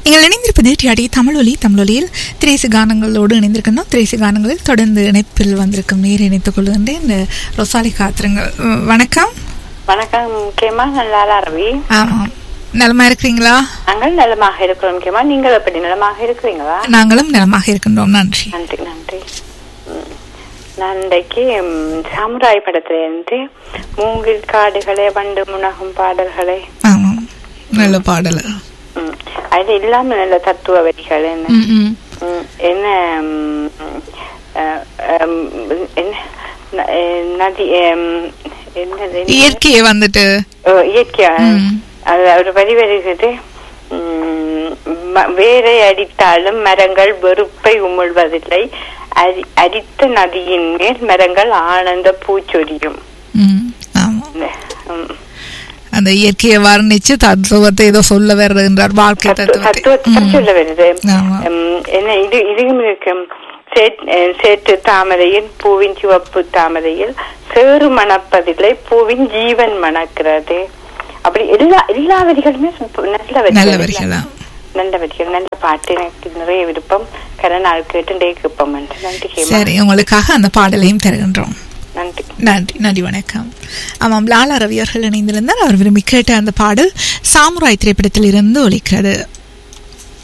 நீங்கள் இணைந்திருப்பது டிஆடி தமிழொலி தமிழொலியில் திரைசு கானங்களோடு இணைந்திருக்கணும் திரைசு கானங்களில் தொடர்ந்து இணைப்பில் வந்திருக்கும் நேர் இணைத்துக் கொள்கின்றேன் இந்த ரொசாலி காத்திரங்கள் உம், வணக்கம் வணக்கம் முக்கியமா நல்லா ரவி ஆமாம் நலமா இருக்கிறீங்களா நாங்கள் நலமாக இருக்கிறோம் முக்கியமா நீங்கள் எப்படி நலமாக இருக்கிறீங்களா நாங்களும் நலமாக இருக்கின்றோம் நன்றி நன்றி நன்றி ம். நான் இன்றைக்கு ம், சாமுராய் படத்துல இருந்து மூங்கில் காடுகளே வண்டு முனகும் பாடல்களே ஆமாம் நல்ல பாடல் ம். அதுல இல்லாம நல்ல தத்துவ வரிகள் என்ன ம், ம். ம், என்ன ம், அஹ், அம், என்ன ந- அஹ், நதி அம், என்னது என்ன? இயற்கையை வந்துட்டு ஓ, இயற்கையா ம். அது ஒரு வரி வருகிறது உம், ம- வேரை அடித்தாலும் மரங்கள் வெறுப்பை உமிழ்வதில்லை அரி- அரித்த நதியின் மேல் மரங்கள் ஆனந்த பூச்சொரியும் ம், ஆமாம் உம், அந்த இயற்கையை வர்ணிச்சு தத்துவத்தை ஏதோ சொல்ல வருகின்றார் வாழ்க்கை தத்துவ- தத்துவத்தை தத்துவத்தை ம். சொல்ல வருது ஆமா. உம், என்ன இது இதுவும் இருக்கு சேட்- அஹ், சேற்று தாமரையில் பூவின் சிவப்பு தாமரையில் சேறு மணப்பதில்லை பூவின் ஜீவன் மணக்கிறது அப்படி எல்லா எல்லா வரிகளுமே சூப்பர். நல்ல நல்ல வரிகள் வரிகளா நல்ல வரிகள் நல்ல பாட்டு எனக்கு நிறைய விருப்பம் கரநாள் கேட்டுண்டே கேட்போம் என்று நன்றி ஹேமா. சரி உங்களுக்காக அந்த பாடலையும் தருகின்றோம் நன்றி நன்றி நன்றி வணக்கம் ஆமாம் லாலா ரவி அவர்கள் இணைந்திருந்தார் அவர் விரும்பி கேட்ட அந்த பாடல் சாமுராய் திரைப்படத்தில் இருந்து ஒலிக்கிறது